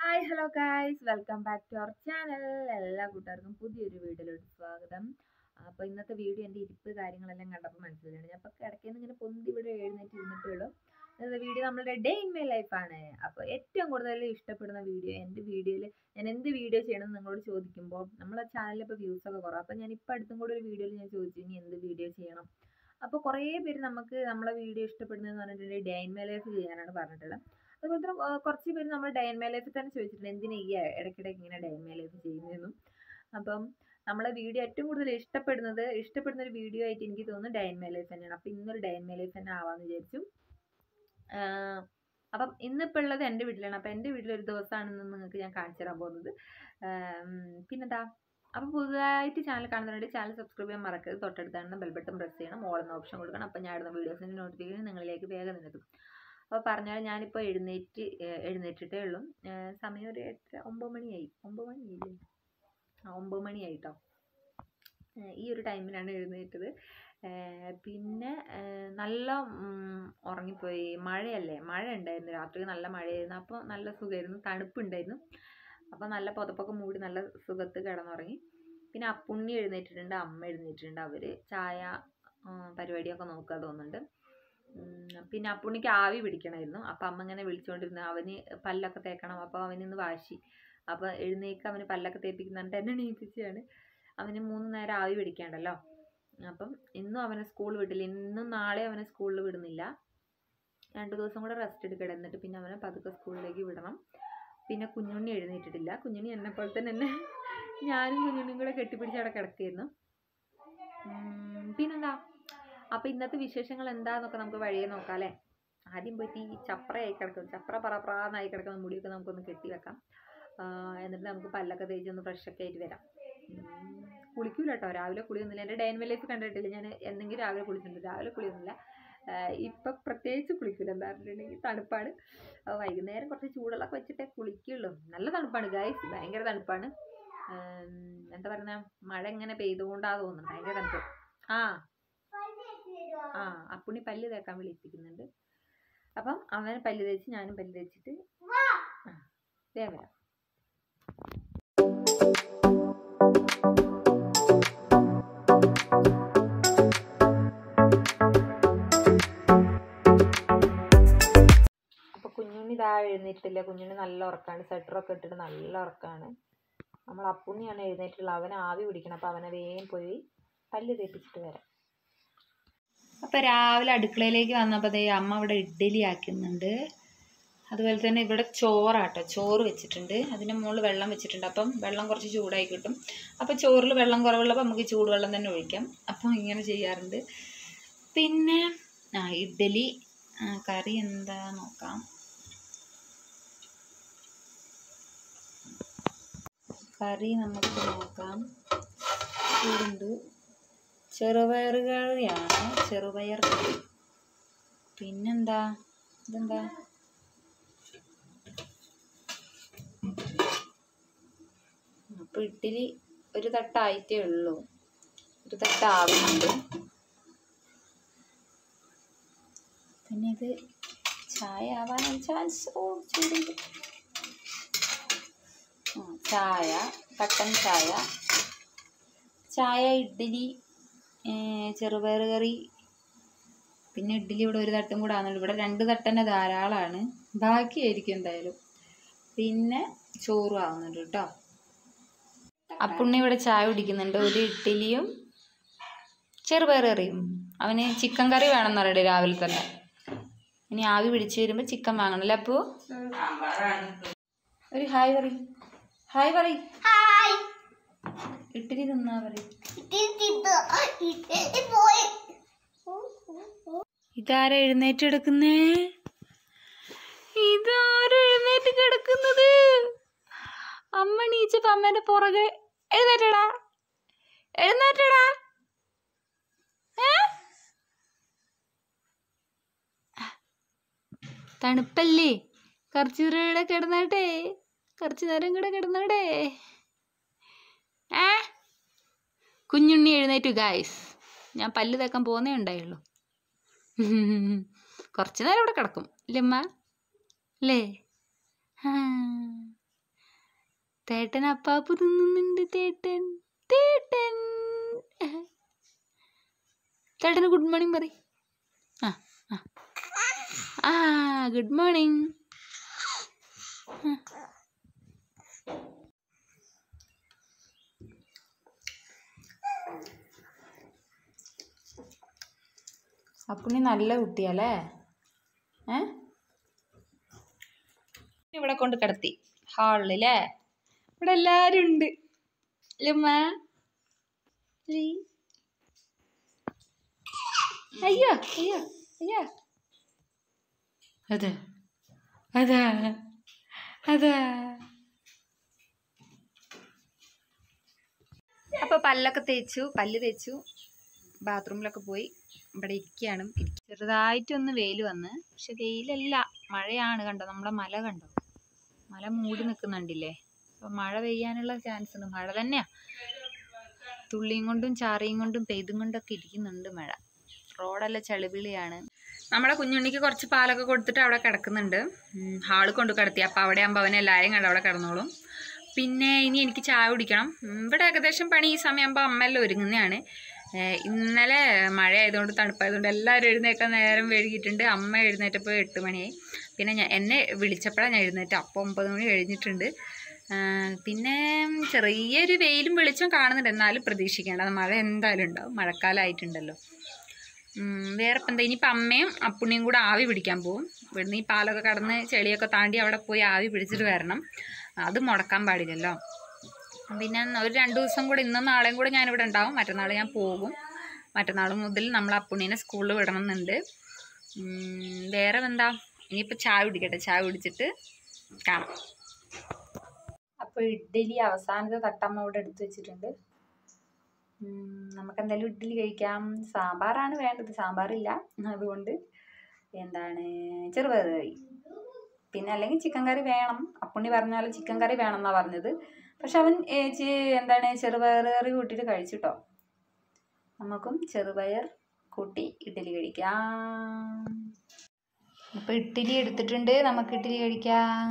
Hi hello guys welcome back to our channel എല്ലാ കൂട്ടുകാർക്കും പുതിയൊരു വീഡിയോയിലോട്ട് സ്വാഗതം അപ്പോൾ ഇന്നത്തെ വീഡിയോ എൻ്റെ ഇരിപ്പ് കാര്യങ്ങളെല്ലാം കണ്ടപ്പോൾ മനസ്സിലായി ഞാൻ അപ്പോൾ കിടക്കേന്ന് ഇങ്ങനെ പൊന്തി ഇവിടെ എഴുന്നേറ്റ് ഇരുന്നിട്ടേ ഉള്ളൂ ഇന്നത്തെ വീഡിയോ നമ്മളുടെ ഡേ ഇൻ മൈ ലൈഫാണ് അപ്പോൾ ഏറ്റവും കൂടുതൽ ഇഷ്ടപ്പെടുന്ന വീഡിയോ എൻ്റെ വീഡിയോയിൽ ഞാൻ എന്ത് വീഡിയോ ചെയ്യണമെന്ന് നിങ്ങളോട് ചോദിക്കുമ്പോൾ നമ്മളെ ചാനലിൽ ഇപ്പോൾ വ്യൂസ് ഒക്കെ കുറവ് അപ്പോൾ ഞാൻ ഇപ്പോൾ അടുത്തും കൂടെ ഒരു വീഡിയോയിൽ ഞാൻ ചോദിച്ചു ഇനി എന്ത് വീഡിയോ ചെയ്യണം അപ്പോൾ കുറേ പേര് നമുക്ക് നമ്മളെ വീഡിയോ ഇഷ്ടപ്പെടുന്നതെന്ന് പറഞ്ഞിട്ടുണ്ടെങ്കിൽ ഡേ ഇൻ മൈ ലൈഫ് ചെയ്യാനാണ് പറഞ്ഞിട്ടുള്ളത് അതുപോലെ തന്നെ ആ, കുറച്ച് പേര് നമ്മൾ ഡേ ഇൻ മൈ ലൈഫിൽ തന്നെ ചോദിച്ചിട്ടുണ്ട് എന്തിനാ ഈ ഇടയ്ക്കിടയ്ക്ക് ഇങ്ങനെ ഡേ ഇൻ മൈ ലൈഫ് ചെയ്യുന്നതെന്നും അപ്പം നമ്മളെ വീഡിയോ ഏറ്റവും കൂടുതൽ ഇഷ്ടപ്പെടുന്നത് ഇഷ്ടപ്പെടുന്ന ഒരു വീഡിയോ ആയിട്ട് എനിക്ക് തോന്നുന്നു ഡേ ഇൻ മൈ ലൈഫ് തന്നെയാണ് അപ്പം ഇന്നൊരു ഡേ ഇൻ മൈ ലൈഫ് തന്നെ ആവാമെന്ന് വിചാരിച്ചു ആ, അപ്പം ഇന്നിപ്പോൾ ഉള്ളത് എൻ്റെ വീട്ടിലാണ് അപ്പം എൻ്റെ വീട്ടിലൊരു ദിവസമാണെന്ന് നിങ്ങൾക്ക് ഞാൻ കാണിച്ചു തരാൻ പോകുന്നത് ആം, പിന്നെന്താ അപ്പോൾ പുതുതായിട്ട് ചാനൽ കാണുന്നവരുടെ ചാനൽ സബ്സ്ക്രൈബ് ചെയ്യാൻ മറക്കരുത് തൊട്ടടുത്താണ് ബെൽ ബട്ടൺ പ്രസ് ചെയ്യണം ഓൾ എന്ന ഓപ്ഷൻ കൊടുക്കണം അപ്പം ഞാൻ ഇടുന്ന വീഡിയോസിൻ്റെ നോട്ടിഫിക്കേഷൻ നിങ്ങളിലേക്ക് വേഗം എത്തും അപ്പോൾ പറഞ്ഞാൽ ഞാനിപ്പോൾ എഴുന്നേറ്റ് ഏഹ് എഴുന്നേറ്റിട്ടേ ഉള്ളൂ ഏഹ് സമയം ഒരു എട്ട് ഒമ്പത് മണിയായി ഒമ്പത് മണിയായില്ലേ ആ ഒമ്പത് മണിയായിട്ടോ ഏഹ് ഈ ഒരു ടൈമിലാണ് എഴുന്നേറ്റത് ഏഹ് പിന്നെ ഏഹ് നല്ല ഉം, ഉറങ്ങിപ്പോയി മഴയല്ലേ മഴ ഉണ്ടായിരുന്നു രാത്രി നല്ല മഴയായിരുന്നു അപ്പോൾ നല്ല സുഖമായിരുന്നു തണുപ്പുണ്ടായിരുന്നു അപ്പോൾ നല്ല പുതപ്പൊക്കെ മൂടി നല്ല സുഖത്ത് കിടന്നുറങ്ങി പിന്നെ അപ്പുണ്ണി എഴുന്നേറ്റിട്ടുണ്ട് അമ്മ എഴുന്നേറ്റിട്ടുണ്ട് അവർ ചായ ആ, പരിപാടിയൊക്കെ നോക്കുക തോന്നുന്നുണ്ട് ഉം, പിന്നെ അപ്പുണ്ണിക്ക് ആവി പിടിക്കണമായിരുന്നു അപ്പം അമ്മ ഇങ്ങനെ വിളിച്ചുകൊണ്ടിരുന്നു അവന് പല്ലൊക്കെ തേക്കണം അപ്പോൾ അവന് ഇന്ന് വാശി അപ്പോൾ എഴുന്നേക്ക് അവന് പല്ലൊക്കെ തേപ്പിക്കുന്നുണ്ട് എന്നെ എണീപ്പിച്ചാണ് അവന് മൂന്ന് നേരം ആവി പിടിക്കാണ്ടല്ലോ അപ്പം ഇന്നും അവനെ സ്കൂൾ വിട്ടില്ല ഇന്നും നാളെ അവനെ സ്കൂളിൽ വിടുന്നില്ല രണ്ട് ദിവസം കൂടെ റെസ്റ്റ് എടുക്കണം എന്നിട്ട് പിന്നെ അവനെ പതുക്കെ സ്കൂളിലേക്ക് വിടണം പിന്നെ കുഞ്ഞുണ്ണി എഴുന്നേറ്റിട്ടില്ല കുഞ്ഞുണ്ണി എന്നെ പോലെ തന്നെ എന്നെ ഞാനും കുഞ്ഞുണ്ണിയും കൂടെ കെട്ടിപ്പിടിച്ച് അവിടെ കിടക്കുകയായിരുന്നു ഉം, പിന്നെന്താ അപ്പോൾ ഇന്നത്തെ വിശേഷങ്ങൾ എന്താന്നൊക്കെ നമുക്ക് വഴിയെ നോക്കാം അല്ലേ ആദ്യം പോയിട്ട് ഈ ചപ്രയായി കിടക്കും ചപ്ര പറപ്രാന്നായി കിടക്കുന്ന മുടിയൊക്കെ നമുക്കൊന്ന് കെട്ടി വെക്കാം ആ, എന്നിട്ട് നമുക്ക് പല്ലൊക്കെ തേച്ച് ഒന്ന് ഫ്രഷൊക്കെ ആയിട്ട് വരാം ഉം, കുളിക്കൂല കേട്ടോ രാവിലെ കുളിയൊന്നുമില്ല എൻ്റെ ഡൈൻ ലൈഫ് കണ്ടിട്ടില്ല ഞാൻ എന്തെങ്കിലും രാവിലെ കുളിച്ചിട്ടുണ്ട് രാവിലെ കുളിയൊന്നുമില്ല ഇപ്പം പ്രത്യേകിച്ച് കുളിക്കില്ല എന്താ പറഞ്ഞിട്ടുണ്ടെങ്കിൽ തണുപ്പാണ് ആ, വൈകുന്നേരം കുറച്ച് ചൂടുള്ളൊക്കെ വെച്ചിട്ടേ കുളിക്കുള്ളൂ നല്ല തണുപ്പാണ് ഗൈസ് ഭയങ്കര തണുപ്പാണ് ഉം, എന്താ പറയുക മഴ ഇങ്ങനെ പെയ്തുകൊണ്ടാ തോന്നുന്നു ഭയങ്കര തണുപ്പ് ആ ആ അപ്പുണ്ണി പല്ല് തേക്കാൻ വിളിപ്പിക്കുന്നുണ്ട് അപ്പം അവൻ പല്ല് തേച്ച് ഞാനും പല്ല് തേച്ചിട്ട് ആ വേഗം വരാം അപ്പോൾ കുഞ്ഞുണ്ണി താഴെ എഴുന്നേറ്റിട്ടില്ല കുഞ്ഞുണ്ണി നല്ല ഉറക്കമാണ് സ്വെറ്ററൊക്കെ ഇട്ടിട്ട് നല്ല ഉറക്കമാണ് നമ്മൾ അപ്പുണ്ണിയാണ് എഴുന്നേറ്റുള്ളത് അവനെ ആവി പിടിക്കണം അപ്പോൾ അവനെ വേഗം പോയി പല്ല് തേപ്പിച്ചിട്ട് വരാം അപ്പോൾ രാവിലെ അടുക്കളയിലേക്ക് വന്നപ്പോൾ ദേ അമ്മ ഇവിടെ ഇഡ്ഡലി ആക്കുന്നുണ്ട് അതുപോലെ തന്നെ ഇവിടെ ചോറാട്ടോ ചോറ് വെച്ചിട്ടുണ്ട് അതിൻ്റെ മുകളിൽ വെള്ളം വെച്ചിട്ടുണ്ട് അപ്പം വെള്ളം കുറച്ച് ചൂടായി കിട്ടും അപ്പോൾ ചോറിൽ വെള്ളം കുറവുള്ളപ്പോൾ നമുക്ക് ചൂടുവെള്ളം തന്നെ ഒഴിക്കാം അപ്പോൾ ഇങ്ങനെ ചെയ്യാറുണ്ട് പിന്നെ ആ ഇഡ്ഡലി ആ, കറി എന്താ നോക്കാം കറി നമുക്ക് നോക്കാം ചൂടുണ്ട് ചെറുപയർ കറിയാണ് ചെറുപയർ കറി പിന്നെന്താ ഇതെന്താ അപ്പോൾ ഇഡ്ഡലി ഒരു തട്ടായിട്ടേ ഉള്ളൂ ഒരു തട്ടാവുന്നുണ്ട് പിന്നെ ഇത് ചായ ആവാനാണ് ചാൻസ് ഓ ചൂടുണ്ട് ആ, ചായ കട്ടൻ ചായ ചായ ഇഡ്ഡലി ഏ, ചെറുപയർ കറി പിന്നെ ഇഡ്ഡലി ഇവിടെ ഒരു തട്ടും കൂടെ ആണെന്നുള്ളൂ ഇവിടെ രണ്ട് തട്ട് തന്നെ ധാരാളമാണ് ബാക്കിയായിരിക്കും എന്തായാലും പിന്നെ ചോറും ആവുന്നുണ്ട് കേട്ടോ അപ്പുണ്ണി ഇവിടെ ചായ കുടിക്കുന്നുണ്ട് ഒരു ഇഡ്ഡലിയും ചെറുപയർ കറിയും അവന് ചിക്കൻ കറി വേണമെന്ന് പറയട്ടെ രാവിലെ തന്നെ ഇനി ആവി പിടിച്ച് വരുമ്പോൾ ചിക്കൻ വാങ്ങണം അല്ലേ അപ്പു ഒരു ഹായ് പറ ഹായ് പറ ഇഡ്ഡലി തിന്നാ പറ ഇതാരാ എഴുന്നേറ്റ് കിടക്കുന്നേ ഇതാരാ എഴുന്നേറ്റ് കിടക്കുന്നത് അമ്മ നീച്ചപ്പോ അമ്മേന്റെ പുറകെ എഴുന്നേറ്റടാ എഴുന്നേറ്റടാ ഏ തണുപ്പല്ലേ കുറച്ച് നേരം ഇവിടെ കിടന്നാട്ടെ കുറച്ച് നേരം കൂടെ കിടന്നാട്ടെ ഏ കുഞ്ഞുണ്ണി എഴുന്നേറ്റു ഗായ്സ് ഞാൻ പല്ല് തേക്കാൻ പോകുന്നേ ഉണ്ടായുള്ളൂ കുറച്ച് നേരം ഇവിടെ കിടക്കും ഇല്ലേ അമ്മ അല്ലേ ആ തേട്ടൻ അപ്പാപ്പ് തിന്നുന്നുണ്ട് തേട്ടൻ തേട്ടൻ തേട്ടന് ഗുഡ് മോർണിംഗ് പറ ആ ആ ആ ഗുഡ് മോർണിംഗ് അപ്പുണ്ണി നല്ല കുട്ടിയല്ലേ ഏ ഇവിടെ കൊണ്ട് കിടത്തി ഹാളിലേ ഇവിടെ എല്ലാരും ഉണ്ട് ലുമ്മ ലീ. അയ്യോ അയ്യോ അയ്യോ അതെ അതാ അതാ അപ്പൊ പല്ലൊക്കെ തേച്ചു പല്ല് തേച്ചു ബാത്റൂമിലൊക്കെ പോയി ഇവിടെ ഇരിക്കുകയാണ് ഇരിക്ക- ചെറുതായിട്ടൊന്ന് വെയിൽ വന്ന് പക്ഷെ വെയിലല്ല മഴയാണ് കണ്ടോ നമ്മളെ മല കണ്ടോ മല മൂടി നിൽക്കുന്നുണ്ടില്ലേ അപ്പൊ മഴ പെയ്യാനുള്ള ചാൻസ് ഉണ്ട് മഴ തന്നെയാ തുള്ളിയും കൊണ്ടും ചാറിയും കൊണ്ടും പെയ്തും കൊണ്ടൊക്കെ ഇരിക്കുന്നുണ്ട് മഴ റോഡെല്ലാം ചളിവിളിയാണ് നമ്മുടെ കുഞ്ഞുണ്ണിക്ക് കുറച്ച് പാലൊക്കെ കൊടുത്തിട്ട് അവിടെ കിടക്കുന്നുണ്ട് ഉം, ഹാള് കൊണ്ട് കിടത്തി അപ്പോൾ അവിടെ ആകുമ്പോൾ അവൻ എല്ലാവരും കണ്ട് അവിടെ കിടന്നോളും പിന്നെ ഇനി എനിക്ക് ചായ കുടിക്കണം ഉം, ഇവിടെ ഏകദേശം പണി ഈ സമയമാകുമ്പോൾ അമ്മയെല്ലാം ഒരുങ്ങുന്നതാണ് ഏഹ് ഇന്നലെ മഴ ആയതുകൊണ്ട് തണുപ്പായതുകൊണ്ട് എല്ലാവരും എഴുന്നേക്കാൻ നേരം വൈകിയിട്ടുണ്ട് അമ്മ എഴുന്നേറ്റപ്പോൾ എട്ട് മണിയായി പിന്നെ ഞാൻ എന്നെ വിളിച്ചപ്പോഴാണ് ഞാൻ എഴുന്നേറ്റ് അപ്പോൾ ഒമ്പത് മണി കഴിഞ്ഞിട്ടുണ്ട് ആഹ് പിന്നെ ചെറിയൊരു വെയിലും വെളിച്ചം കാണുന്നുണ്ട് എന്നാലും പ്രതീക്ഷിക്കേണ്ട മഴ എന്തായാലും ഉണ്ടാവും മഴക്കാലമായിട്ടുണ്ടല്ലോ ഉം, വേറെ ഇപ്പം എന്താ ഇനിയിപ്പോൾ അമ്മയും അപ്പുണ്ണിയും കൂടെ ആവി പിടിക്കാൻ പോകും ഇവിടുന്ന് ഈ പാലൊക്കെ കടന്ന് ചെളിയൊക്കെ താണ്ടി അവിടെ പോയി ആവി പിടിച്ചിട്ട് വരണം അത് മുടക്കാൻ പാടില്ലല്ലോ പിന്നെ ഒരു രണ്ട് ദിവസം കൂടെ ഇന്നും നാളെയും കൂടെ ഞാനിവിടെ ഉണ്ടാവും മറ്റന്നാൾ ഞാൻ പോകും മറ്റന്നാൾ മുതൽ നമ്മൾ അപ്പുണ്ണീനെ സ്കൂളിൽ വിടണം എന്നുണ്ട് ഉം, വേറെ എന്താ ഇനിയിപ്പോൾ ചായ കുടിക്കട്ടെ ചായ കുടിച്ചിട്ട് കാണാം അപ്പോൾ ഇഡ്ഡലി അവസാനത്തെ തട്ടമ്മ ഇവിടെ എടുത്തു വെച്ചിട്ടുണ്ട് ഉം, നമുക്ക് എന്തായാലും ഇഡ്ഡലി കഴിക്കാം സാമ്പാറാണ് വേണ്ടത് സാമ്പാറില്ല അതുകൊണ്ട് എന്താണ് ചെറുപയർ കറി പിന്നെ അല്ലെങ്കിൽ ചിക്കൻ കറി വേണം അപ്പുണ്ണി പറഞ്ഞാൽ ചിക്കൻ കറി വേണം എന്നാണ് പറഞ്ഞത് പക്ഷെ അവൻ ഏ, ചി- എന്താണ് ചെറുപയർ കറി കൂട്ടിയിട്ട് കഴിച്ചിട്ടോ നമുക്കും ചെറുപയർ കൂട്ടി ഇഡ്ഡലി കഴിക്കാം അപ്പോൾ ഇഡ്ഡലി എടുത്തിട്ടുണ്ട് നമുക്ക് ഇഡ്ഡലി കഴിക്കാം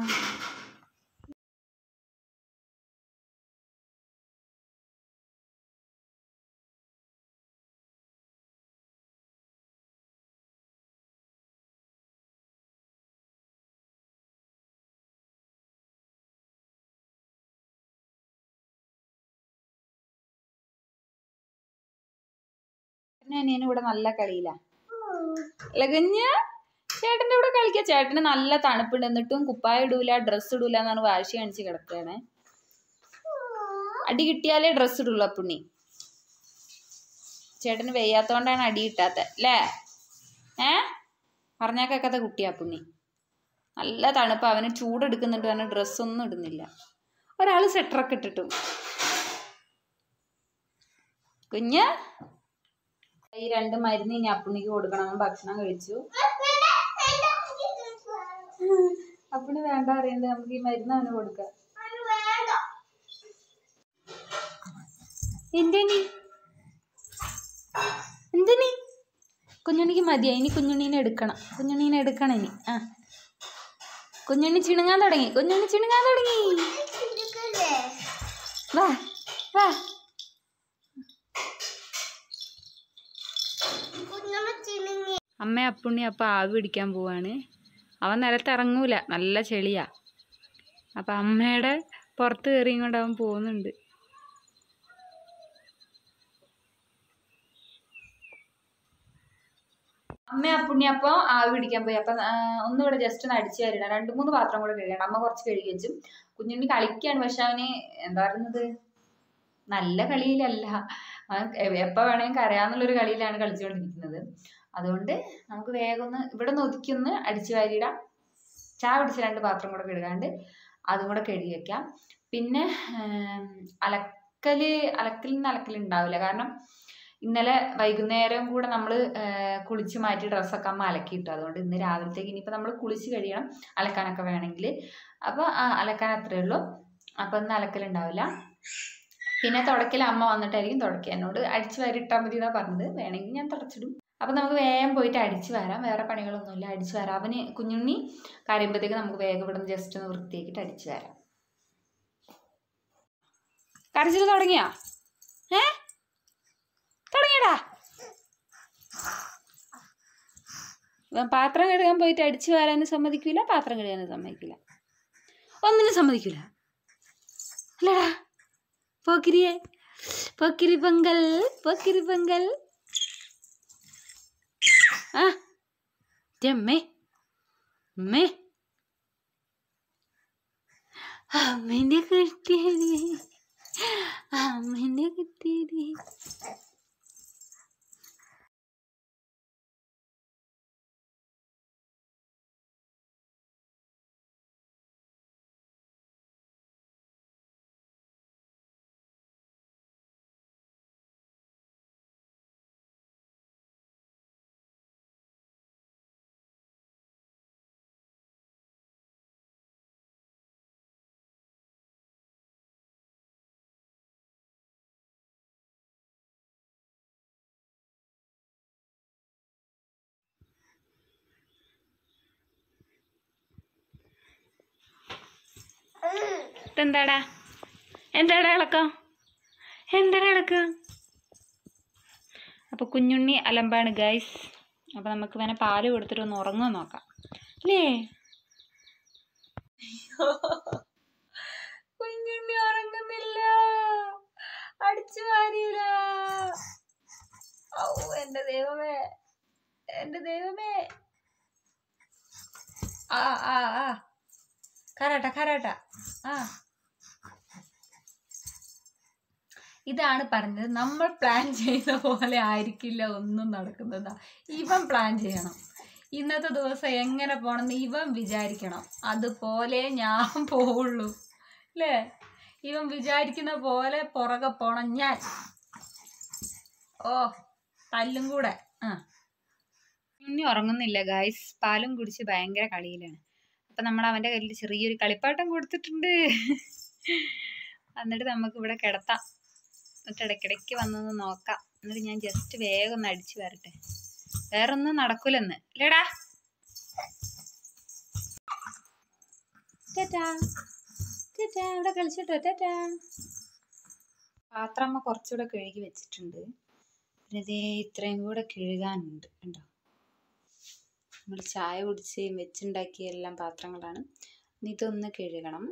പിന്നെ അനിയനും ഇവിടെ നല്ല കളിയിലാ ലഗഞ്ഞ ചേട്ടൻ്റെ കൂടെ കളിക്കുക ചേട്ടന് നല്ല തണുപ്പുണ്ട് എന്നിട്ടും കുപ്പായ ഇടൂല ഡ്രസ്സ് ഇടൂല എന്നാണ് വാശി കാണിച്ച് കിടക്കുകയാണ് അടി കിട്ടിയാലേ ഡ്രസ്സ് ഇടുള്ളൂ അപ്പുണ്ണി ചേട്ടന് വെയ്യാത്തോണ്ടാണ് അടി കിട്ടാത്ത അല്ലേ ഏ പറഞ്ഞാൽ കേൾക്കാത്ത കുട്ടിയാ പുണ്ണി നല്ല തണുപ്പ് അവന് ചൂടെടുക്കുന്നുണ്ട് കാരണം ഡ്രസ്സൊന്നും ഇടുന്നില്ല ഒരാൾ സ്വെറ്ററൊക്കെ ഇട്ടിട്ടും കുഞ്ഞ് ഈ രണ്ട് മരുന്ന് ഇനി അപ്പുണ്ണിക്ക് കൊടുക്കണം അവൻ ഭക്ഷണം കഴിച്ചു അപ്പുണ്ണി വേണ്ട അറിയണ്ട നമുക്ക് ഈ മരുന്ന് അവന് കൊടുക്കാം എന്തിനി എന്തിനി കുഞ്ഞുണ്ണിക്ക് മതിയായി ഇനി കുഞ്ഞുണ്ണീനെ എടുക്കണം കുഞ്ഞുണ്ണീനെ എടുക്കണം ഇനി ആ കുഞ്ഞുണ്ണി ചിണുങ്ങാൻ തുടങ്ങി കുഞ്ഞുണ്ണി ചിണുങ്ങാൻ തുടങ്ങി വാ വാ അമ്മ അപ്പുണ്ണി അപ്പം ആവി പിടിക്കാൻ പോവാണ് അവൻ നിലത്ത് ഇറങ്ങൂല നല്ല ചെളിയാ അപ്പം അമ്മയുടെ പുറത്ത് കയറിയും കൊണ്ട് അവൻ പോകുന്നുണ്ട് അമ്മ അപ്പുണ്ണി അപ്പോൾ ആവി പിടിക്കാൻ പോയി അപ്പം ഒന്നിവിടെ ജസ്റ്റ് ഒന്ന് അടിച്ചു തരണം രണ്ട് മൂന്ന് പാത്രം കൂടെ കഴുകണം അമ്മ കുറച്ച് കഴുകി വെച്ചു കുഞ്ഞുണ്ണി കളിക്കാണ് പക്ഷെ അവന് എന്താ പറയുന്നത് നല്ല കളിയിലല്ല അവൻ എപ്പോൾ വേണമെങ്കിൽ കരയാന്നുള്ളൊരു കളിയിലാണ് കളിച്ചുകൊണ്ടിരിക്കുന്നത് അതുകൊണ്ട് നമുക്ക് വേഗം ഒന്ന് ഇവിടെ നിന്ന് ഒതുക്കി ഒന്ന് അടിച്ചു വാരിയിടാം ചായ പിടിച്ച രണ്ട് പാത്രം കൂടെ കഴുകാണ്ട് അതും കൂടെ കഴുകി വെക്കാം പിന്നെ ഏം, അലക്കല് അലക്കലിൽ നിന്ന് അലക്കൽ ഉണ്ടാവില്ല കാരണം ഇന്നലെ വൈകുന്നേരം കൂടെ നമ്മൾ കുളിച്ച് മാറ്റി ഡ്രസ്സൊക്കെ അമ്മ അലക്കിയിട്ടു അതുകൊണ്ട് ഇന്ന് രാവിലത്തേക്ക് ഇനിയിപ്പോൾ നമ്മൾ കുളിച്ച് കഴിയണം അലക്കാനൊക്കെ വേണമെങ്കിൽ അപ്പോൾ അലക്കാൻ അത്രയേ ഉള്ളൂ അപ്പോൾ ഇന്ന് അലക്കലുണ്ടാവില്ല പിന്നെ തുടക്കൽ അമ്മ വന്നിട്ടായിരിക്കും തുടക്കുക എന്നോട് അടിച്ച് വാരിട്ടാൽ മതി എന്നാണ് പറഞ്ഞത് വേണമെങ്കിൽ ഞാൻ തുടച്ചിടും അപ്പം നമുക്ക് വേഗം പോയിട്ട് അടിച്ച് വരാം വേറെ പണികളൊന്നുമില്ല അടിച്ച് വരാം അവന് കുഞ്ഞുണ്ണി കരയുമ്പോഴത്തേക്ക് നമുക്ക് വേഗം ഇവിടെ നിന്ന് ജസ്റ്റ് ഒന്ന് വൃത്തിയാക്കിയിട്ട് അടിച്ച് വരാം കരച്ചിൽ തുടങ്ങിയോ ഏ തുടങ്ങിയടാ ഇവൻ പാത്രം കഴുകാൻ പോയിട്ട് അടിച്ചു വരാനും സമ്മതിക്കില്ല പാത്രം കഴുകാനും സമ്മതിക്കില്ല ഒന്നിനും സമ്മതിക്കില്ല അല്ലടാ പോക്കിരിയെ പോക്കിരി പൊങ്കൽ പോക്കിരി പൊങ്കൽ ആ അമ്മേ അമ്മേ അമ്മേന്റെ കിട്ടിയത് അമ്മേന്റെ കിട്ടിയത് ഇതെന്താടാ എന്താടാ ഇളക്കം എന്താടാ ഇളക്കം അപ്പോൾ കുഞ്ഞുണ്ണി അലമ്പാണ് ഗൈസ് അപ്പോൾ നമുക്ക് വേണേൽ പാല് കൊടുത്തിട്ട് ഒന്ന് ഉറങ്ങാൻ നോക്കാം അല്ലേ കുഞ്ഞുണ്ണി ഉറങ്ങുന്നില്ല അടിച്ചു വാരിയില്ല ഓ എൻ്റെ ദൈവമേ എൻ്റെ ദൈവമേ ആ ആ ആ കരാട്ട കരാട്ട ആ ഇതാണ് പറഞ്ഞത് നമ്മൾ പ്ലാൻ ചെയ്ത പോലെ ആയിരിക്കില്ല ഒന്നും നടക്കുന്നത് ഇവൻ പ്ലാൻ ചെയ്യണം ഇന്നത്തെ ദിവസം എങ്ങനെ പോണെന്ന് ഇവൻ വിചാരിക്കണം അതുപോലെ ഞാൻ പോവുള്ളൂ അല്ലേ ഇവൻ വിചാരിക്കുന്ന പോലെ പുറകെ പോണം ഞാൻ ഓ തല്ലും കൂടെ ആ ഇനി ഉറങ്ങുന്നില്ല ഗായ്സ് പാലും കുടിച്ച് ഭയങ്കര കളിയിലാണ് അപ്പം നമ്മൾ അവൻ്റെ കയ്യിൽ ചെറിയൊരു കളിപ്പാട്ടം കൊടുത്തിട്ടുണ്ട് എന്നിട്ട് നമുക്ക് ഇവിടെ കിടത്താം എന്നിട്ട് ഇടയ്ക്കിടയ്ക്ക് വന്നൊന്ന് നോക്കാം എന്നിട്ട് ഞാൻ ജസ്റ്റ് വേഗം ഒന്ന് അടിച്ചു വരട്ടെ വേറൊന്നും നടക്കൂലെന്ന് അല്ലേടാ ടാറ്റാ ടാറ്റാ ഇവിടെ കളിച്ചിട്ടോ ടാറ്റാ പാത്രം അമ്മ കുറച്ചുകൂടെ കഴുകി വെച്ചിട്ടുണ്ട് പിന്നെ ഇതേ ഇത്രയും കൂടെ കഴുകാനുണ്ട് കണ്ടോ നമ്മൾ ചായ കുടിച്ച് വെച്ചുണ്ടാക്കിയ എല്ലാം പാത്രങ്ങളാണ് ഇനി ഇതൊന്ന് കഴുകണം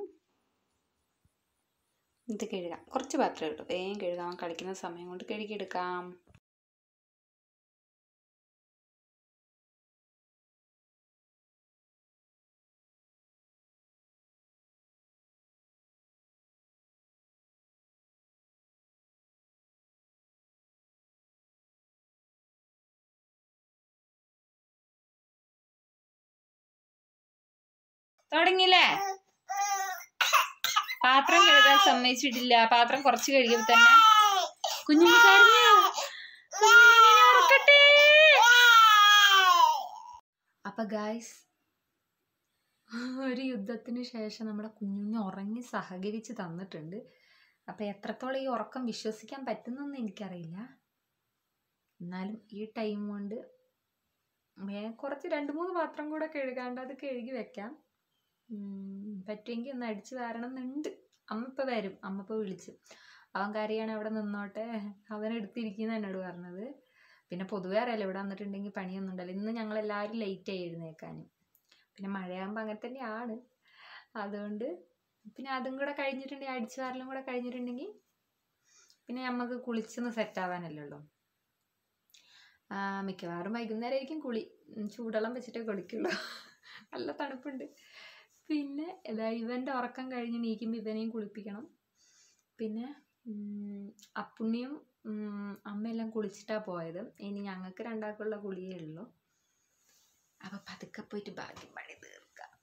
ഇത് കഴുകാം കുറച്ച് പാത്രം കിട്ടും വേഗം കഴുകാം കളിക്കുന്ന സമയം കൊണ്ട് കഴുകിയെടുക്കാം തുടങ്ങിയില്ലേ പാത്രം കഴുകാൻ സമ്മതിച്ചിട്ടില്ല പാത്രം കുറച്ച് കഴുകിയപ്പോ തന്നെ കുഞ്ഞുണ്ണി കരഞ്ഞു കുഞ്ഞുണ്ണിനെ ഉറക്കട്ടെ അപ്പൊ ഗായ്സ് ഒരു യുദ്ധത്തിന് ശേഷം നമ്മുടെ കുഞ്ഞുണ്ണി ഉറങ്ങി സഹകരിച്ച് തന്നിട്ടുണ്ട് അപ്പൊ എത്രത്തോളം ഈ ഉറക്കം വിശ്വസിക്കാൻ പറ്റുന്നൊന്നും എനിക്കറിയില്ല എന്നാലും ഈ ടൈം കൊണ്ട് വേ- കുറച്ച് രണ്ട് മൂന്ന് പാത്രം കൂടെ കഴുകാണ്ട് അത് കഴുകി വെക്കാം ഉം, പറ്റുമെങ്കിൽ ഒന്ന് അടിച്ചു വാരണം എന്നുണ്ട് അമ്മ ഇപ്പം വരും അമ്മ ഇപ്പോൾ വിളിച്ചു അവൻ കരയാണ് അവിടെ നിന്നോട്ടെ അവൻ എടുത്തിരിക്കുന്ന എന്നോട് പറഞ്ഞത് പിന്നെ പൊതുവേ അറിയാലോ ഇവിടെ വന്നിട്ടുണ്ടെങ്കിൽ പണിയൊന്നും ഉണ്ടല്ലോ ഇന്ന് ഞങ്ങൾ എല്ലാവരും ലേറ്റ് ആയി എഴുന്നേക്കാൻ പിന്നെ മഴയാകുമ്പോൾ അങ്ങനെ തന്നെയാണ് അതുകൊണ്ട് പിന്നെ അതും കൂടെ കഴിഞ്ഞിട്ടുണ്ടെങ്കിൽ അടിച്ചു വാരലും കൂടെ കഴിഞ്ഞിട്ടുണ്ടെങ്കിൽ പിന്നെ നമുക്ക് കുളിച്ചൊന്ന് സെറ്റ് ആവാനല്ലേ ഉള്ളൂ ആ, മിക്കവാറും വൈകുന്നേരം ആയിരിക്കും കുളി ഉം, ചൂടുവെള്ളം വെച്ചിട്ടേ കുളിക്കുള്ളൂ നല്ല തണുപ്പുണ്ട് പിന്നെ ഇതാ ഇവൻ്റെ ഉറക്കം കഴിഞ്ഞ് നീക്കുമ്പോൾ ഇവനെയും കുളിപ്പിക്കണം പിന്നെ ഉം, അപ്പുണ്ണിയും ഉം, അമ്മയെല്ലാം കുളിച്ചിട്ടാണ് പോയത് ഇനി ഞങ്ങൾക്ക് രണ്ടാൾക്കുള്ള കുളിയേ ഉള്ളൂ അപ്പം പതുക്കെ പോയിട്ട് ബാക്കി പണി തീർക്കാം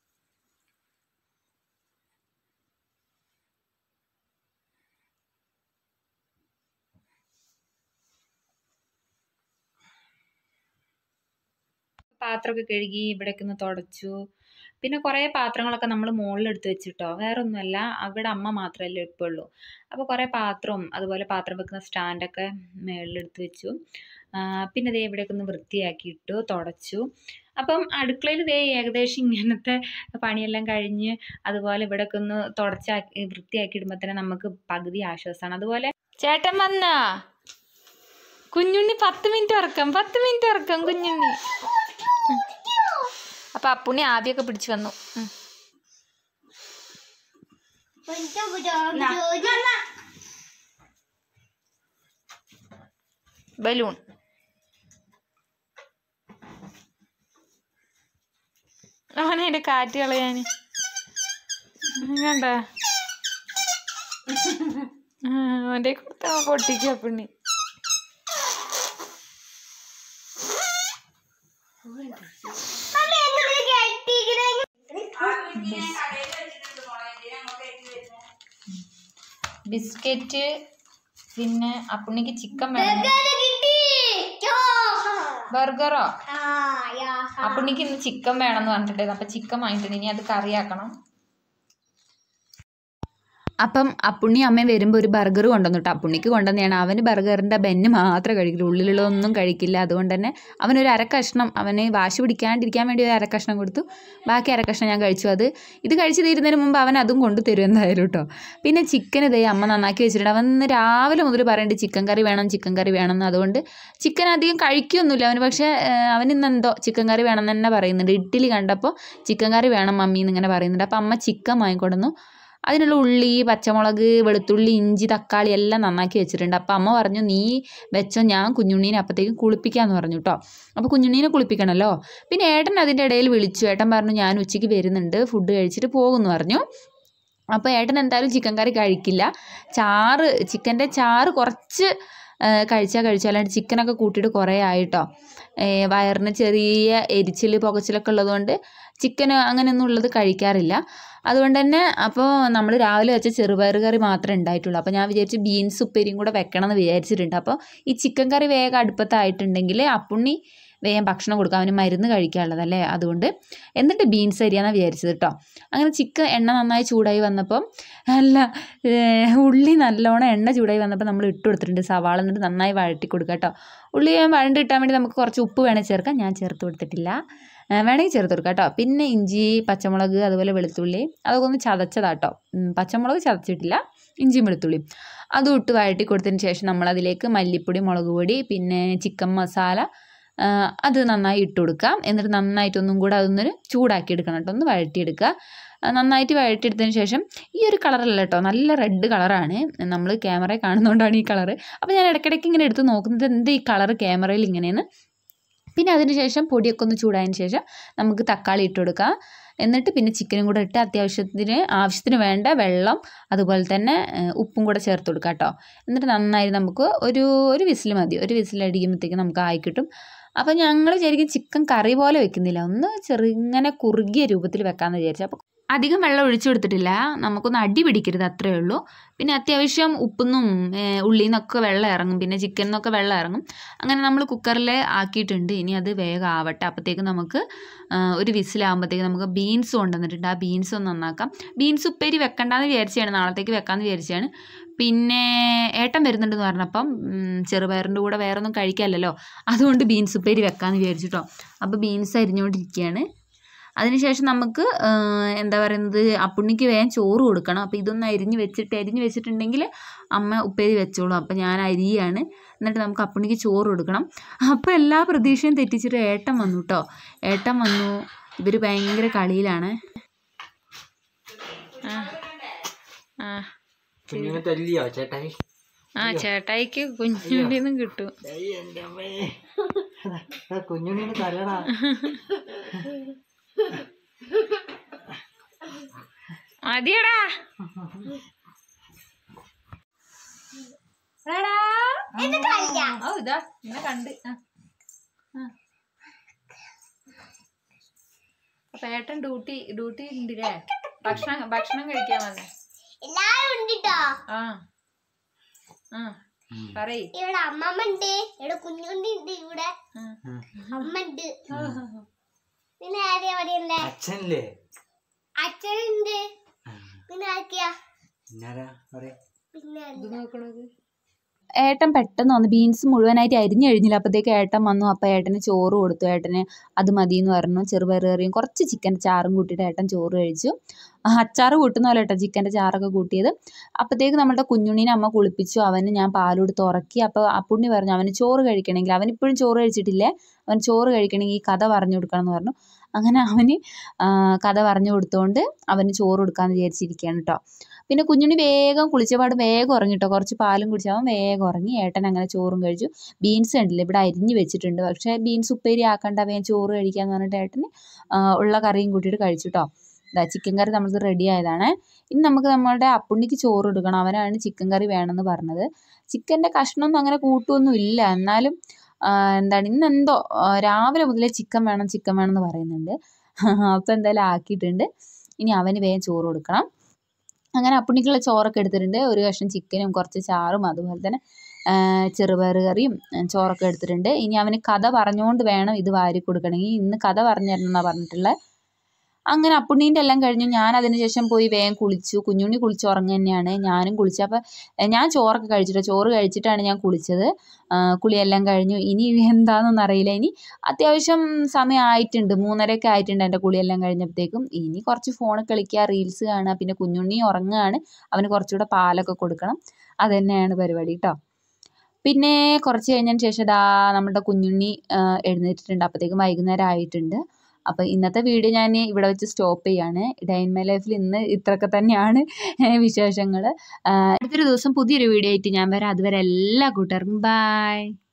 പാത്രമൊക്കെ കഴുകി ഇവിടെയൊക്കെ ഒന്ന് തുടച്ചു പിന്നെ കുറേ പാത്രങ്ങളൊക്കെ നമ്മൾ മുകളിലെടുത്ത് വെച്ചിട്ടോ വേറെ ഒന്നുമല്ല അവിടെ അമ്മ മാത്രമല്ലേ ഇപ്പോൾ ഉള്ളൂ അപ്പോൾ കുറേ പാത്രവും അതുപോലെ പാത്രം വെക്കുന്ന സ്റ്റാൻഡൊക്കെ മുകളിലെടുത്ത് വെച്ചു ആ, പിന്നെ ദേ ഇവിടെയൊക്കെ ഒന്ന് വൃത്തിയാക്കിയിട്ടു തുടച്ചു അപ്പം അടുക്കളയിൽ ദേ ഏകദേശം ഇങ്ങനത്തെ പണിയെല്ലാം കഴിഞ്ഞ് അതുപോലെ ഇവിടെയൊക്കെ ഒന്ന് തുടച്ചാക്കി വൃത്തിയാക്കി ഇടുമ്പോൾ തന്നെ നമുക്ക് പകുതി ആശ്വാസമാണ് അതുപോലെ ചേട്ടൻ വന്നാ കുഞ്ഞുണ്ണി പത്ത് മിനിറ്റ് ഉറക്കം പത്ത് മിനിറ്റ് ഉറക്കം കുഞ്ഞുണ്ണി ഉം. അപ്പൊ അപ്പുണ്ണി ആവിയൊക്കെ പിടിച്ചു വന്നു ഉം. ബലൂൺ അവനതിന്റെ കാറ്റ് കളയാന് കണ്ട അവന്റെ കൊടുത്ത പൊട്ടിക്ക പുണ്ണി ബിസ്ക്കറ്റ് പിന്നെ അപ്പുണ്ണിക്ക് ചിക്കൻ വേണം ബർഗറോ അപ്പുണ്ണിക്ക് ഇന്ന് ചിക്കൻ വേണമെന്ന് പറഞ്ഞിട്ടുണ്ടായിരുന്നു അപ്പൊ ചിക്കൻ വാങ്ങിയിട്ടുണ്ട് ഇനി അത് കറിയാക്കണം അപ്പം അപ്പുണ്ണി അമ്മ വരുമ്പോൾ ഒരു ബർഗർ കൊണ്ടുവന്നു കേട്ടോ അപ്പുണ്ണിക്ക് കൊണ്ടുവന്നെയാണ് അവന് ബർഗറിൻ്റെ ബെന്ന് മാത്രമേ കഴിക്കുള്ളൂ ഉള്ളിലുള്ളതൊന്നും കഴിക്കില്ല അതുകൊണ്ട് തന്നെ അവനൊരു അരക്കഷ്ണം അവന് വാശി പിടിക്കാണ്ടിരിക്കാൻ വേണ്ടി ഒരു അരക്കഷ്ണം കൊടുത്തു ബാക്കി അരക്കഷ്ണം ഞാൻ കഴിച്ചു അത് ഇത് കഴിച്ച് തീരുന്നതിന് മുമ്പ് അവൻ അതും കൊണ്ട് തരും എന്തായാലും കേട്ടോ പിന്നെ ചിക്കൻ ഇതേ അമ്മ നന്നാക്കി വെച്ചിട്ടുണ്ട് അവൻ ഇന്ന് രാവിലെ മുതൽ പറയുന്നുണ്ട് ചിക്കൻ കറി വേണം ചിക്കൻ കറി വേണം എന്ന് അതുകൊണ്ട് ചിക്കൻ അധികം കഴിക്കുകയൊന്നുമില്ല അവന് പക്ഷേ അവൻ ഇന്ന് എന്തോ ചിക്കൻ കറി വേണം എന്ന് തന്നെ പറയുന്നുണ്ട് ഇഡ്ഡലി കണ്ടപ്പോൾ ചിക്കൻ കറി വേണം മമ്മി എന്നിങ്ങനെ പറയുന്നുണ്ട് അപ്പോൾ അമ്മ ചിക്കൻ വാങ്ങിക്കൊടുന്നു അതിനുള്ള ഉള്ളി പച്ചമുളക് വെളുത്തുള്ളി ഇഞ്ചി തക്കാളി എല്ലാം നന്നാക്കി വെച്ചിട്ടുണ്ട് അപ്പോൾ അമ്മ പറഞ്ഞു നീ വെച്ചോ ഞാൻ കുഞ്ഞുണ്ണീനെ അപ്പോഴത്തേക്കും കുളിപ്പിക്കാമെന്ന് പറഞ്ഞു കേട്ടോ അപ്പോൾ കുഞ്ഞുണ്ണീനെ കുളിപ്പിക്കണമല്ലോ പിന്നെ ഏട്ടൻ അതിൻ്റെ ഇടയിൽ വിളിച്ചു ഏട്ടൻ പറഞ്ഞു ഞാൻ ഉച്ചയ്ക്ക് വരുന്നുണ്ട് ഫുഡ് കഴിച്ചിട്ട് പോകുമെന്ന് പറഞ്ഞു അപ്പോൾ ഏട്ടൻ എന്തായാലും ചിക്കൻ കറി കഴിക്കില്ല ചാറ് ചിക്കൻ്റെ ചാറ് കുറച്ച് കഴിച്ചാൽ കഴിച്ചു അല്ലാണ്ട് ചിക്കനൊക്കെ കൂട്ടിയിട്ട് കുറേ ആയിട്ടോ വയറിന് ചെറിയ എരിച്ചിൽ പുകച്ചിലൊക്കെ ഉള്ളതുകൊണ്ട് ചിക്കൻ അങ്ങനെയൊന്നും ഉള്ളത് കഴിക്കാറില്ല അതുകൊണ്ട് തന്നെ അപ്പോൾ നമ്മൾ രാവിലെ വെച്ച ചെറുപയർ കറി മാത്രമേ ഉണ്ടായിട്ടുള്ളൂ അപ്പോൾ ഞാൻ വിചാരിച്ചു ബീൻസ് ഉപ്പേരിയും കൂടെ വെക്കണം എന്ന് വിചാരിച്ചിട്ടുണ്ട് അപ്പോൾ ഈ ചിക്കൻ കറി വേഗം അടുപ്പത്തായിട്ടുണ്ടെങ്കിൽ അപ്പുണ്ണി വേഗം ഭക്ഷണം കൊടുക്കാം അവന് മരുന്ന് കഴിക്കാനുള്ളതല്ലേ അതുകൊണ്ട് എന്നിട്ട് ബീൻസ് അരിയാന്നാണ് വിചാരിച്ചത് കേട്ടോ അങ്ങനെ ചിക്കൻ എണ്ണ നന്നായി ചൂടായി വന്നപ്പം അല്ല ഉള്ളി നല്ലോണം എണ്ണ ചൂടായി വന്നപ്പോൾ നമ്മൾ ഇട്ട് കൊടുത്തിട്ടുണ്ട് സവാള എന്നിട്ട് നന്നായി വഴറ്റി കൊടുക്കുക കേട്ടോ ഉള്ളി വഴണ്ടി കിട്ടാൻ വേണ്ടി നമുക്ക് കുറച്ച് ഉപ്പ് വേണേൽ ചേർക്കാം ഞാൻ ചേർത്ത് കൊടുത്തിട്ടില്ല വേണമെങ്കിൽ ചേർത്ത് കൊടുക്കാം കേട്ടോ പിന്നെ ഇഞ്ചി പച്ചമുളക് അതുപോലെ വെളുത്തുള്ളി അതൊക്കെ ഒന്ന് ചതച്ചതാട്ടോ പച്ചമുളക് ചതച്ചിട്ടില്ല ഇഞ്ചിയും വെളുത്തുള്ളിയും അതും ഇട്ട് വഴറ്റി കൊടുത്തതിന് ശേഷം നമ്മളതിലേക്ക് മല്ലിപ്പൊടി മുളക് പൊടി പിന്നെ ചിക്കൻ മസാല അത് നന്നായി ഇട്ട് കൊടുക്കാം എന്നിട്ട് നന്നായിട്ടൊന്നും കൂടെ അതൊന്നൊരു ചൂടാക്കി എടുക്കണം കേട്ടോ ഒന്ന് വഴറ്റിയെടുക്കുക നന്നായിട്ട് വഴറ്റിയെടുത്തതിന് ശേഷം ഈ ഒരു കളറല്ല കേട്ടോ നല്ല റെഡ് കളറാണ് നമ്മൾ ക്യാമറയിൽ കാണുന്നതുകൊണ്ടാണ് ഈ കളറ് അപ്പോൾ ഞാൻ ഇടയ്ക്കിടയ്ക്ക് ഇങ്ങനെ എടുത്ത് നോക്കുന്നത് എന്ത് ഈ കളറ് ക്യാമറയിൽ ഇങ്ങനെയെന്ന് പിന്നെ അതിന് ശേഷം പൊടിയൊക്കെ ഒന്ന് ചൂടായതിന് ശേഷം നമുക്ക് തക്കാളി ഇട്ട് കൊടുക്കാം എന്നിട്ട് പിന്നെ ചിക്കനും കൂടെ ഇട്ട് അത്യാവശ്യത്തിന് ആവശ്യത്തിന് വേണ്ട വെള്ളം അതുപോലെ തന്നെ ഉപ്പും കൂടെ ചേർത്ത് കൊടുക്കാം കേട്ടോ എന്നിട്ട് നന്നായി നമുക്ക് ഒരു ഒരു വിസിൽ മതി ഒരു വിസിൽ അടിക്കുമ്പോഴത്തേക്ക് നമുക്ക് ആയി കിട്ടും അപ്പോൾ ഞങ്ങൾ ശരിക്കും ചിക്കൻ കറി പോലെ വെക്കുന്നില്ല ഒന്ന് ചെറുങ്ങനെ കുറുകിയ രൂപത്തിൽ വെക്കാമെന്ന് വിചാരിച്ചു അപ്പോൾ അധികം വെള്ളം ഒഴിച്ചു കൊടുത്തിട്ടില്ല നമുക്കൊന്ന് അടി പിടിക്കരുത് അത്രയേ ഉള്ളൂ പിന്നെ അത്യാവശ്യം ഉപ്പൊന്നും ഉള്ളിൽ നിന്നൊക്കെ വെള്ളം ഇറങ്ങും പിന്നെ ചിക്കനിൽ നിന്നൊക്കെ വെള്ളം ഇറങ്ങും അങ്ങനെ നമ്മൾ കുക്കറിൽ ആക്കിയിട്ടുണ്ട് ഇനി അത് വേഗം ആവട്ടെ അപ്പോഴത്തേക്ക് നമുക്ക് ഒരു വിസിലാകുമ്പോഴത്തേക്ക് നമുക്ക് ബീൻസ് കൊണ്ടുവന്നിട്ടുണ്ട് ആ ബീൻസ് ഒന്ന് നന്നാക്കാം ബീൻസ് ഉപ്പേരി വെക്കണ്ടെന്ന് വിചാരിച്ചാണ് നാളത്തേക്ക് വെക്കാമെന്ന് വിചാരിച്ചാണ് പിന്നെ ഏട്ടൻ വരുന്നുണ്ടെന്ന് പറഞ്ഞപ്പം ചെറുപയറിൻ്റെ കൂടെ വേറെ ഒന്നും കഴിക്കാമല്ലോ അതുകൊണ്ട് ബീൻസ് ഉപ്പേരി വെക്കാമെന്ന് വിചാരിച്ചിട്ടോ അപ്പോൾ ബീൻസ് അരിഞ്ഞുകൊണ്ടിരിക്കുകയാണ് അതിനുശേഷം നമുക്ക് എന്താ പറയുന്നത് അപ്പുണ്ണിക്ക് വേഗം ചോറ് കൊടുക്കണം അപ്പോൾ ഇതൊന്ന് അരിഞ്ഞ് വെച്ചിട്ട് അരിഞ്ഞ് വെച്ചിട്ടുണ്ടെങ്കിൽ അമ്മ ഉപ്പേരി വെച്ചോളും അപ്പോൾ ഞാൻ അരിയാണ് എന്നിട്ട് നമുക്ക് അപ്പുണ്ണിക്ക് ചോറ് കൊടുക്കണം അപ്പോൾ എല്ലാ പ്രതീക്ഷയും തെറ്റിച്ചിട്ട് ഏട്ടൻ വന്നു കേട്ടോ ഏട്ടൻ വന്നു ഇവർ ഭയങ്കര കളിയിലാണ് കുഞ്ഞിനെ തല്ലിയോ ചേട്ടായി ആ ചേട്ടായിക്ക് കുഞ്ഞുണ്ണിന്നും കിട്ടും എൻ്റെ അമ്മേ കുഞ്ഞുണ്ണിന് തല്ലടാ മതിയടാ ഓ ഇതാ നിന്നെ കണ്ട് അപ്പൊ ഏട്ടൻ ഡ്യൂട്ടി ഡ്യൂട്ടി ഉണ്ടല്ലേ ഭക്ഷണം ഭക്ഷണം കഴിക്കാൻ വന്നേ എല്ലാരും ഉണ്ട് ട്ടോ ആ ആ പറയ് ഇവിടെ അമ്മമ്മ ഉണ്ട് ഇവിടെ കുഞ്ഞുണ്ടി ഉണ്ട് ഇവിടെ ആ. അമ്മ ഉണ്ട് പിന്നെ ആരെയാ പറയുന്നേ അച്ഛനല്ലേ അച്ഛനുണ്ട് പിന്നെ ആക്കിയാ എന്നാരാ പറയാ പിന്നെ ഇത് നോക്കണത് ഏട്ടൻ പെട്ടെന്ന് വന്നു ബീൻസ് മുഴുവനായിട്ട് അരിഞ്ഞ് കഴിഞ്ഞില്ല അപ്പോഴത്തേക്ക് ഏട്ടൻ വന്നു അപ്പോൾ ഏട്ടന് ചോറ് കൊടുത്തു ഏട്ടന് അത് മതി എന്ന് പറഞ്ഞു ചെറുപയർ കറിയും കുറച്ച് ചിക്കൻ്റെ ചാറും കൂട്ടിയിട്ട് ഏട്ടൻ ചോറ് കഴിച്ചു ആ, അച്ചാറ് കൂട്ടുന്ന പോലെ കേട്ടോ ചിക്കൻ്റെ ചാറൊക്കെ കൂട്ടിയത് അപ്പോഴത്തേക്ക് നമ്മുടെ കുഞ്ഞുണ്ണീനെ അമ്മ കുളിപ്പിച്ചു അവന് ഞാൻ പാലെടുത്ത് ഉറക്കി അപ്പോൾ അപ്പുണ്ണി പറഞ്ഞു അവന് ചോറ് കഴിക്കണമെങ്കിൽ അവനിപ്പോഴും ചോറ് കഴിച്ചിട്ടില്ലേ അവൻ ചോറ് കഴിക്കണമെങ്കിൽ ഈ കഥ പറഞ്ഞു കൊടുക്കണം എന്ന് പറഞ്ഞു അങ്ങനെ അവന് ആ, കഥ പറഞ്ഞു കൊടുത്തുകൊണ്ട് അവന് ചോറ് കൊടുക്കാമെന്ന് വിചാരിച്ചിരിക്കുകയാണ് കേട്ടോ പിന്നെ കുഞ്ഞുണ്ണി വേഗം കുളിച്ചപാട് വേഗം ഉറങ്ങി കേട്ടോ കുറച്ച് പാലും കുടിച്ച് അവൻ വേഗം ഉറങ്ങി ഏട്ടൻ അങ്ങനെ ചോറും കഴിച്ചു ബീൻസ് ഉണ്ടല്ലോ ഇവിടെ അരിഞ്ഞ് വെച്ചിട്ടുണ്ട് പക്ഷേ ബീൻസ് ഉപ്പേരി ആക്കണ്ട വേഗം ചോറ് കഴിക്കാന്ന് പറഞ്ഞിട്ട് ഏട്ടന് ആ, ഉള്ള കറിയും കൂട്ടിയിട്ട് കഴിച്ചു കേട്ടോ ഇതാ ചിക്കൻ കറി നമ്മൾക്ക് റെഡി ആയതാണ് ഇനി നമുക്ക് നമ്മളുടെ അപ്പുണ്ണിക്ക് ചോറ് കൊടുക്കണം അവനാണ് ചിക്കൻ കറി വേണമെന്ന് പറഞ്ഞത് ചിക്കൻ്റെ കഷ്ണമൊന്നും അങ്ങനെ കൂട്ടുമൊന്നും ഇല്ല എന്നാലും ആ, എന്താണ് ഇന്നെന്തോ ആ, രാവിലെ മുതലേ ചിക്കൻ വേണം ചിക്കൻ വേണം എന്ന് പറയുന്നുണ്ട് അപ്പോൾ എന്തായാലും ആക്കിയിട്ടുണ്ട് ഇനി അവന് വേഗം ചോറ് കൊടുക്കണം അങ്ങനെ അപ്പുണ്ണിക്കുള്ള ചോറൊക്കെ എടുത്തിട്ടുണ്ട് ഒരു കഷ്ണം ചിക്കനും കുറച്ച് ചാറും അതുപോലെ തന്നെ ആ, ചെറുപയർ കറിയും ആ, ചോറൊക്കെ എടുത്തിട്ടുണ്ട് ഇനി അവന് കഥ പറഞ്ഞുകൊണ്ട് വേണം ഇത് വാരി കൊടുക്കണമെങ്കിൽ ഇന്ന് കഥ പറഞ്ഞു തരണം എന്നാണ് പറഞ്ഞിട്ടുള്ളത് അങ്ങനെ അപ്പുണ്ണീൻ്റെ എല്ലാം കഴിഞ്ഞു ഞാൻ അതിന് ശേഷം പോയി വേഗം കുളിച്ചു കുഞ്ഞുണ്ണി കുളിച്ച് ഉറങ്ങുക തന്നെയാണ് ഞാനും കുളിച്ചു അപ്പോൾ ഞാൻ ചോറൊക്കെ കഴിച്ചിട്ട് ചോറ് കഴിച്ചിട്ടാണ് ഞാൻ കുളിച്ചത് ആ, കുളിയെല്ലാം കഴിഞ്ഞു ഇനി എന്താണെന്നൊന്നും അറിയില്ല ഇനി അത്യാവശ്യം സമയം ആയിട്ടുണ്ട് മൂന്നരയൊക്കെ ആയിട്ടുണ്ട് എൻ്റെ കുളിയെല്ലാം കഴിഞ്ഞപ്പോഴത്തേക്കും ഇനി കുറച്ച് ഫോണിൽ കളിക്കുക റീൽസ് കാണുക പിന്നെ കുഞ്ഞുണ്ണി ഉറങ്ങുകയാണ് അവന് കുറച്ചുകൂടെ പാലൊക്കെ കൊടുക്കണം അത് തന്നെയാണ് പരിപാടി കേട്ടോ പിന്നെ കുറച്ച് കഴിഞ്ഞതിന് ശേഷം ദാ നമ്മുടെ കുഞ്ഞുണ്ണി ആ, എഴുന്നേറ്റിട്ടുണ്ട് അപ്പോഴത്തേക്കും വൈകുന്നേരം ആയിട്ടുണ്ട് അപ്പോൾ ഇന്നത്തെ വീഡിയോ ഞാൻ ഇവിടെ വെച്ച് സ്റ്റോപ്പ് ചെയ്യാണ് ഡൈൻ മൈ ലൈഫിൽ ഇന്ന് ഇത്രയൊക്കെ തന്നെയാണ് വിശേഷങ്ങൾ അടുത്തൊരു ദിവസം പുതിയൊരു വീഡിയോ ആയിട്ട് ഞാൻ വരാം അതുവരെ എല്ലാ കൂട്ടുകാർക്കും ബായ്